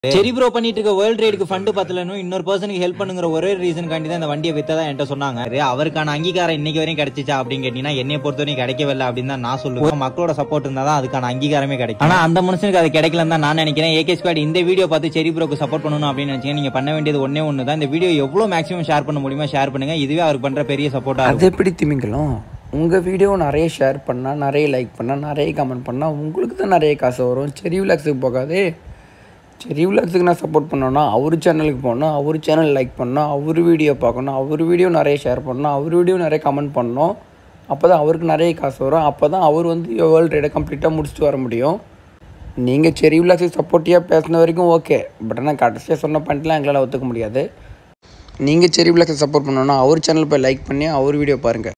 சரி ப்ரோ பண்ணிட்டு இருக்க வேர்ல்ட் ரைடுக்கு ஃபண்டு பத்தலனும் இன்னொரு பர்சனுக்கு ஹெல்ப் பண்ணுங்கிற ஒரே ரீசன் தான் இந்த வண்டியை வித்ததா என்கிட்ட சொன்னாங்க சரி, அவருக்கான அங்கீகாரம் இன்னைக்கு வரையும் கிடைச்சிச்சா அப்படின்னு கேட்டீங்கன்னா என்னைய பொறுத்தவரைக்கும் கிடைக்கவே இல்லை அப்படின்னு தான் நான் சொல்லுவேன் மக்களோட சப்போர்ட் இருந்தா தான் அதுக்கான அங்கீகாரமே கிடைக்கும் ஆனா அந்த மனுஷனுக்கு அது கிடைக்கலன்னு தான் நான் நினைக்கிறேன் ஏகே ஸ்குவாட் இந்த வீடியோ பார்த்து செரி ப்ரோக்கு சப்போர்ட் பண்ணணும் அப்படின்னு நினைச்சீங்க நீங்க பண்ண வேண்டியது ஒன்னே ஒன்று தான் இந்த வீடியோ எவ்வளவு மேக்ஸிமம் ஷேர் பண்ண முடியுமோ ஷேர் பண்ணுங்க இதுவே அவருக்கு பண்ற பெரிய சப்போர்ட்டா அது எப்படி திமிங்கலம் உங்கள் வீடியோ நிறைய ஷேர் பண்ணால் நிறைய லைக் பண்ணால் நிறைய கமெண்ட் பண்ணால் உங்களுக்கு தான் நிறைய காசு வரும் செரி விலாக்ஸுக்கு போகாதே செரி விலாக்ஸுக்கு நான் சப்போர்ட் பண்ணோன்னா அவர் சேனலுக்கு போகணும் அவர் சேனல் லைக் பண்ணணும் அவர் வீடியோ பார்க்கணும் அவர் வீடியோ நிறைய ஷேர் பண்ணணும் அவர் வீடியோ நிறைய கமெண்ட் பண்ணணும் அப்போ தான் அவருக்கு நிறைய காசு வரும் அப்போ தான் அவர் வந்து வேர்ல்டு ரைடை கம்ப்ளீட்டாக முடிச்சுட்டு வர முடியும் நீங்கள் செரி விலாக்ஸுக்கு சப்போர்ட்டியாக பேசின வரைக்கும் ஓகே பட் ஆனால் கடைசியாக சொன்ன பாயிண்ட்லாம் எங்களால் ஒத்துக்க முடியாது நீங்கள் செரி விலாக்ஸை சப்போர்ட் பண்ணணுன்னா அவர் சேனல் போய் லைக் பண்ணி அவர் வீடியோ பாருங்கள்